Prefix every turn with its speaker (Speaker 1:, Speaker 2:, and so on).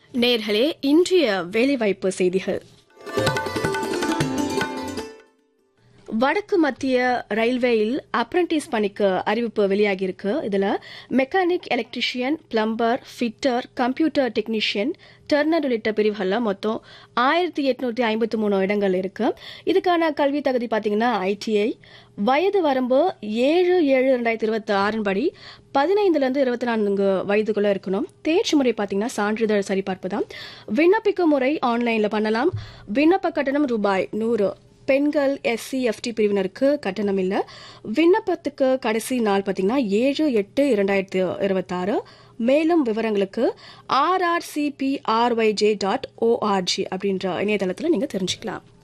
Speaker 1: நேர்களே இன்றைய வேலைவாய்ப்பு செய்திகள் வடக்கு மத்திய ரயில்வேயில் அப்ரண்டிஸ் பணிக்கு அறிவிப்பு வெளியாகியிருக்கு இதுல mechanic electrician plumber fitter computer technician turner உள்ளிட்ட பிரிவுகள்ல மொத்தம் ஆயிரத்தி எட்நூத்தி ஐம்பத்தி மூணு இடங்கள் இருக்கு இதுக்கான கல்வி தகுதி பாத்தீங்கன்னா ஐடிஐ வயது வரம்பு ஏழு ஏழு ரெண்டாயிரத்தி இருபத்தி ஆறின் படி பதினைந்துல இருந்து இருபத்தி நான்கு வயதுக்குள்ள இருக்கணும் தேர்ச்சி முறை பாத்தீங்கன்னா சான்றிதழ் சரிபார்ப்பு தான் விண்ணப்பிக்கும் முறை ஆன்லைன்ல பண்ணலாம் விண்ணப்ப கட்டணம் ரூபாய் நூறு பெண்கள் எஸ்சி எஃப்டி பிரிவினருக்கு கட்டணம் இல்லை விண்ணப்பத்துக்கு கடைசி நாள் பார்த்தீங்கன்னா ஏழு எட்டு இரண்டாயிரத்தி இருபத்தாறு மேலும் விவரங்களுக்கு ஆர்ஆர்சிபிஆர்ஒய்ஜே டாட் ஓஆர்ஜி அப்படின்ற இணையதளத்தில் நீங்கள் தெரிஞ்சுக்கலாம்